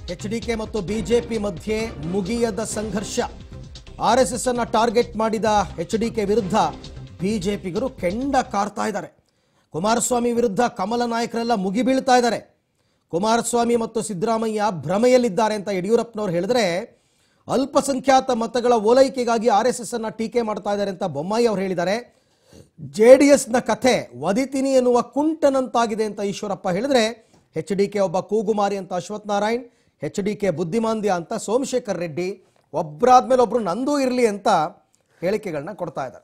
H D K ಮತ್ತು BJP ಮಧ್ಯೆ ಮುಗಿಯದ ಸಂಘರ್ಷ ಆರ್ ಎಸ್ ಎಸ್ ಅನ್ನ ಟಾರ್ಗೆಟ್ ಮಾಡಿದ ಎಚ್ ಡಿ ಕೆ ವಿರುದ್ಧ ಬಿಜೆಪಿಗರು ಕೆಂಡ ಕಾರ್ತಾ ಇದ್ದಾರೆ ಕುಮಾರಸ್ವಾಮಿ ವಿರುದ್ಧ ಕಮಲ ನಾಯಕರೆಲ್ಲ ಮುಗಿಬೀಳ್ತಾ ಇದ್ದಾರೆ ಕುಮಾರಸ್ವಾಮಿ ಮತ್ತು ಸಿದ್ದರಾಮಯ್ಯ ಭ್ರಮೆಯಲ್ಲಿದ್ದಾರೆ ಅಂತ ಯಡಿಯೂರಪ್ಪನವ್ರು ಹೇಳಿದ್ರೆ ಅಲ್ಪಸಂಖ್ಯಾತ ಮತಗಳ ಓಲೈಕೆಗಾಗಿ ಆರ್ ಎಸ್ ಎಸ್ ಅನ್ನ ಟೀಕೆ ಮಾಡ್ತಾ ಇದ್ದಾರೆ ಅಂತ ಬೊಮ್ಮಾಯಿ ಅವರು ಹೇಳಿದ್ದಾರೆ ಜೆ ಡಿ ಎಸ್ನ ಕಥೆ ವದಿತೀನಿ ಎನ್ನುವ ಕುಂಟನಂತಾಗಿದೆ ಅಂತ ಈಶ್ವರಪ್ಪ ಹೇಳಿದ್ರೆ ಎಚ್ ಡಿ ಕೆ ಒಬ್ಬ ಕೂಗುಮಾರಿ ಅಂತ Ashwath Narayan H D K ಬುದ್ಧಿಮಾಂದ್ಯ ಅಂತ ಸೋಮಶೇಖರ್ ರೆಡ್ಡಿ ಒಬ್ಬರಾದ್ಮೇಲೆ ಒಬ್ರು ನಂದೂ ಇರಲಿ ಅಂತ ಹೇಳಿಕೆಗಳನ್ನ ಕೊಡ್ತಾ ಇದ್ದಾರೆ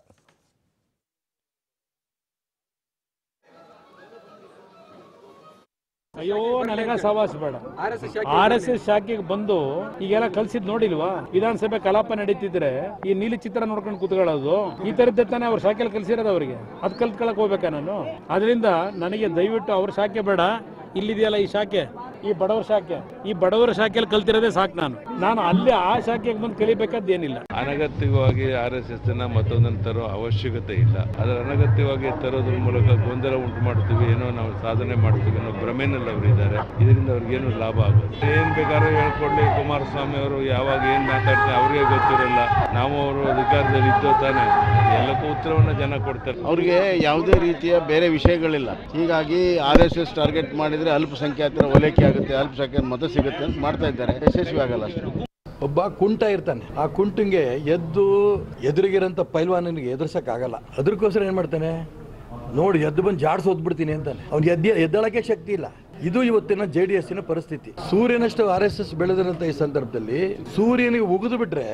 ಅಯ್ಯೋ ನನಗ ಸವಾಸ ಬೇಡ ಆರ್ ಎಸ್ ಎಸ್ ಶಾಖೆಗೆ ಬಂದು ಈಗೆಲ್ಲ ಕಲ್ಸಿದ್ ನೋಡಿಲ್ವಾ ವಿಧಾನಸಭೆ ಕಲಾಪ ನಡೀತಿದ್ರೆ ಈ ನೀಲಿ ಚಿತ್ರ ನೋಡ್ಕೊಂಡು ಕೂತ್ಕೊಳ್ಳೋದು ಈ ತರದ್ದೇ ತಾನೇ ಅವ್ರ ಶಾಖೆಯಲ್ಲಿ ಕಲ್ಸಿರೋದು ಅವರಿಗೆ ಅದ್ ಕಲ್ತ್ಕೊಳಕ್ ಹೋಗ್ಬೇಕಾ ನಾನು ಅದರಿಂದ ನನಗೆ ದಯವಿಟ್ಟು ಅವ್ರ ಶಾಖೆ ಬೇಡ ಇಲ್ಲಿದೆಯಲ್ಲ ಈ ಶಾಖೆ ಈ ಬಡವರ ಶಾಖೆ ಈ ಬಡವರ ಶಾಖೆಯಲ್ಲಿ ಕಲ್ತಿರೋದೇ ಸಾಕು ನಾನು ನಾನು ಅಲ್ಲಿ ಆ ಶಾಖೆಗೆ ಬಂದು ಕಲಿಬೇಕಾದ್ದೇನಿಲ್ಲ ಅನಗತ್ಯವಾಗಿ ಆರ್ ಎಸ್ ಎಸ್ ನ ಮತ್ತೊಂದನ್ನು ತರೋ ಅವಶ್ಯಕತೆ ಇಲ್ಲ ಅದರ ಅನಗತ್ಯವಾಗಿ ತರೋದ್ರ ಮೂಲಕ ಗೊಂದಲ ಉಂಟು ಮಾಡ್ತೀವಿ ಏನೋ ನಾವು ಸಾಧನೆ ಮಾಡ್ತೀವಿ ಅನ್ನೋ ಭ್ರಮೆನಲ್ಲಿ ಅವರು ಇದ್ದಾರೆ ಇದರಿಂದ ಅವ್ರಿಗೇನು ಲಾಭ ಆಗುತ್ತೆ ಏನ್ ಬೇಕಾದ್ರೂ ಹೇಳ್ಕೊಡ್ಲಿ ಕುಮಾರಸ್ವಾಮಿ ಅವರು ಯಾವಾಗ ಏನ್ ಮಾತಾಡ್ತಾರೆ ಅವ್ರಿಗೆ ಗೊತ್ತಿರಲ್ಲ ನಾವು ಅವರು ಅಧಿಕಾರದಲ್ಲಿ ಇದ್ದೋ ತಾನೆ ಎಲ್ಲಕ್ಕೂ ಉತ್ತರವನ್ನ ಜನ ಕೊಡ್ತಾರೆ ಅವ್ರಿಗೆ ಯಾವುದೇ ರೀತಿಯ ಬೇರೆ ವಿಷಯಗಳಿಲ್ಲ ಹೀಗಾಗಿ ಆರ್ ಎಸ್ ಎಸ್ ಟಾರ್ಗೆಟ್ ಮಾಡಿದ್ರೆ ಅಲ್ಪಸಂಖ್ಯಾತರ ಓಲೈಕೆ ಆಗುತ್ತೆ ಅಲ್ಪಸಂಖ್ಯಾತ ಮತ ಸಿಗುತ್ತೆ ಅಂತ ಮಾಡ್ತಾ ಇದ್ದಾರೆ ಯಶಸ್ವಿ ಆಗಲ್ಲ ಅಷ್ಟೇ ಒಬ್ಬ ಕುಂಟ ಇರ್ತಾನೆ ಆ ಕುಂಟಿಗೆ ಎದ್ದು ಎದುರಿಗಿರೋಂಥ ಪೈಲ್ವಾನನಿಗೆ ಎದುರ್ಸಕ್ಕಾಗಲ್ಲ ಅದಕ್ಕೋಸ್ಕರ ಏನು ಮಾಡ್ತಾನೆ ನೋಡಿ ಎದ್ದು ಬಂದು ಜಾಡ್ಸ್ ಓದ್ಬಿಡ್ತೀನಿ ಅಂತಾನೆ ಅವ್ನು ಎದ್ದ ಎದ್ದಳಕ್ಕೆ ಶಕ್ತಿ ಇಲ್ಲ ಇದು ಇವತ್ತಿನ ಜೆ ಡಿ ಎಸ್ಸಿನ ಪರಿಸ್ಥಿತಿ ಸೂರ್ಯನಷ್ಟು ಆರ್ ಎಸ್ ಎಸ್ ಬೆಳೆದಿರೋಂಥ ಈ ಸಂದರ್ಭದಲ್ಲಿ ಸೂರ್ಯನಿಗೆ ಉಗಿದು ಬಿಟ್ರೆ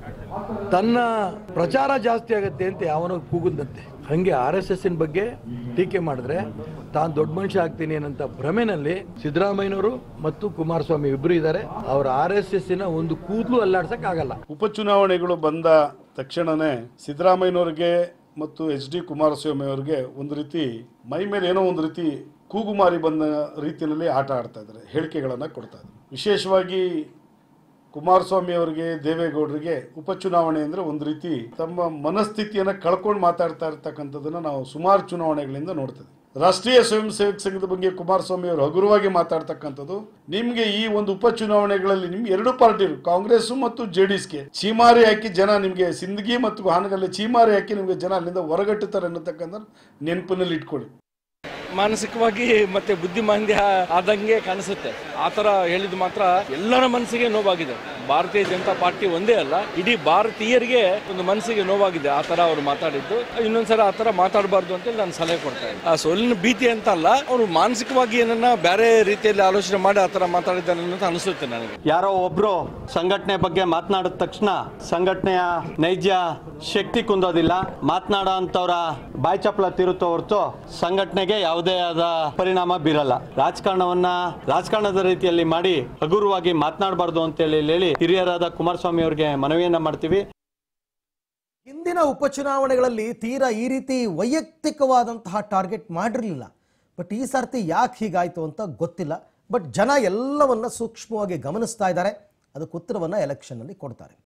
ತನ್ನ ಪ್ರಚಾರ ಜಾಸ್ತಿ ಆಗುತ್ತೆ ಅಂತ ಯಾವನೋ ಕೂಗುದಂತೆ ಹಂಗೆ ಆರ್ ಎಸ್ ಎಸ್ಸಿನ ಬಗ್ಗೆ ಟೀಕೆ ಮಾಡಿದ್ರೆ ತಾನು ದೊಡ್ಡ ಮನುಷ್ಯ ಆಗ್ತೀನಿ ಅನ್ನೋಂಥ ಭ್ರಮೆನಲ್ಲಿ ಸಿದ್ದರಾಮಯ್ಯನವರು ಮತ್ತು ಕುಮಾರಸ್ವಾಮಿ ಇಬ್ಬರು ಇದ್ದಾರೆ ಅವರ ಆರ್ ಎಸ್ ಎಸ್ಸಿನ ಒಂದು ಕೂದಲು ಅಲ್ಲಾಡ್ಸಕ್ ಆಗಲ್ಲ ಉಪಚುನಾವಣೆಗಳು ಬಂದ ತಕ್ಷಣನೇ ಸಿದ್ದರಾಮಯ್ಯನವ್ರಿಗೆ ಮತ್ತು ಎಚ್ ಡಿ ಕುಮಾರಸ್ವಾಮಿ ಅವರಿಗೆ ಒಂದು ರೀತಿ ಮೈ ಮೇಲೆ ಏನೋ ಒಂದು ರೀತಿ ಕೂಗುಮಾರಿ ಬಂದ ರೀತಿಯಲ್ಲಿ ಆಟ ಆಡ್ತಾ ಇದ್ದಾರೆ ಹೇಳಿಕೆಗಳನ್ನು ಕೊಡ್ತಾ ಇದ್ದಾರೆ ವಿಶೇಷವಾಗಿ ಕುಮಾರಸ್ವಾಮಿ ಅವರಿಗೆ ದೇವೇಗೌಡರಿಗೆ ಉಪಚುನಾವಣೆ ಅಂದರೆ ಒಂದು ರೀತಿ ತಮ್ಮ ಮನಸ್ಥಿತಿಯನ್ನು ಕಳ್ಕೊಂಡು ಮಾತಾಡ್ತಾ ಇರ್ತಕ್ಕಂಥದ್ದನ್ನು ನಾವು ಸುಮಾರು ಚುನಾವಣೆಗಳಿಂದ ನೋಡ್ತೇವೆ ರಾಷ್ಟ್ರೀಯ ಸ್ವಯಂ ಸೇವಕ ಸಂಘದ ಬಗ್ಗೆ ಕುಮಾರಸ್ವಾಮಿ ಅವರು ಹಗುರವಾಗಿ ಮಾತಾಡ್ತಕ್ಕಂಥದ್ದು ನಿಮಗೆ ಈ ಒಂದು ಉಪಚುನಾವಣೆಗಳಲ್ಲಿ ನಿಮ್ಗೆ ಎರಡು ಪಾರ್ಟಿ ಕಾಂಗ್ರೆಸ್ ಮತ್ತು ಜೆ ಡಿ ಎಸ್ಗೆ ಚೀಮಾರಿ ಹಾಕಿ ಜನ ನಿಮಗೆ ಸಿಂದಗಿ ಮತ್ತು ಹಾನಗಲ್ಲಿ ಚೀಮಾರಿ ಹಾಕಿ ನಿಮಗೆ ಜನ ಅಲ್ಲಿಂದ ಹೊರಗಟ್ಟುತ್ತಾರೆ ಅನ್ನತಕ್ಕಂಥ ನೆನಪಿನಲ್ಲಿ ಇಟ್ಕೊಳ್ಳಿ ಮಾನಸಿಕವಾಗಿ ಮತ್ತೆ ಬುದ್ಧಿಮಾಂದ್ಯ ಆದಂಗೆ ಕಾಣಿಸುತ್ತೆ ಆ ಥರ ಹೇಳಿದ್ ಮಾತ್ರ ಎಲ್ಲರ ಮನಸ್ಸಿಗೆ ನೋವಾಗಿದೆ ಭಾರತೀಯ ಜನತಾ ಪಾರ್ಟಿ ಒಂದೇ ಅಲ್ಲ ಇಡೀ ಭಾರತೀಯರಿಗೆ ಒಂದು ಮನಸ್ಸಿಗೆ ನೋವಾಗಿದೆ ಆ ಥರ ಅವ್ರು ಮಾತಾಡಿದ್ದು ಇನ್ನೊಂದ್ಸಲ ಆ ಥರ ಮಾತಾಡಬಾರ್ದು ಅಂತ ನಾನು ಸಲಹೆ ಕೊಡ್ತಾ ಇದ್ದೆ ಆ ಸೋಲಿನ ಭೀತಿ ಅಂತ ಅಲ್ಲ ಅವರು ಮಾನಸಿಕವಾಗಿ ಏನನ್ನ ಬೇರೆ ರೀತಿಯಲ್ಲಿ ಆಲೋಚನೆ ಮಾಡಿ ಆ ಥರ ಮಾತಾಡಿದ್ದಾರೆ ಅಂತ ಅನಿಸುತ್ತೆ ನನಗೆ ಯಾರೋ ಒಬ್ರು ಸಂಘಟನೆ ಬಗ್ಗೆ ಮಾತನಾಡಿದ ತಕ್ಷಣ ಸಂಘಟನೆಯ ನೈಜ ಶಕ್ತಿ ಕುಂದೋದಿಲ್ಲ ಮಾತನಾಡೋ ಅಂತವ್ರ ಬಾಯಿ ಚಪ್ಪಲ ತಿರುತ್ತೋ ಹೊರತು ಸಂಘಟನೆಗೆ ಯಾವುದೇ ಆದ ಪರಿಣಾಮ ಬೀರಲ್ಲ ರಾಜಕಾರಣವನ್ನ ರಾಜಕಾರಣದ ರೀತಿಯಲ್ಲಿ ಮಾಡಿ ಹಗುರವಾಗಿ ಮಾತನಾಡಬಾರ್ದು ಅಂತೇಳಿ ಹೇಳಿ ಹಿರಿಯರಾದ ಕುಮಾರಸ್ವಾಮಿ ಅವರಿಗೆ ಮನವಿಯನ್ನ ಮಾಡ್ತೀವಿ ಹಿಂದಿನ ಉಪಚುನಾವಣೆಗಳಲ್ಲಿ ತೀರಾ ಈ ರೀತಿ ವೈಯಕ್ತಿಕವಾದಂತಹ ಟಾರ್ಗೆಟ್ ಮಾಡಿರಲಿಲ್ಲ ಬಟ್ ಈ ಸರ್ತಿ ಯಾಕೆ ಹೀಗಾಯಿತು ಅಂತ ಗೊತ್ತಿಲ್ಲ ಬಟ್ ಜನ ಎಲ್ಲವನ್ನ ಸೂಕ್ಷ್ಮವಾಗಿ ಗಮನಿಸ್ತಾ ಇದ್ದಾರೆ ಅದಕ್ಕೆ ಉತ್ತರವನ್ನು ಎಲೆಕ್ಷನ್ನಲ್ಲಿ ಕೊಡ್ತಾರೆ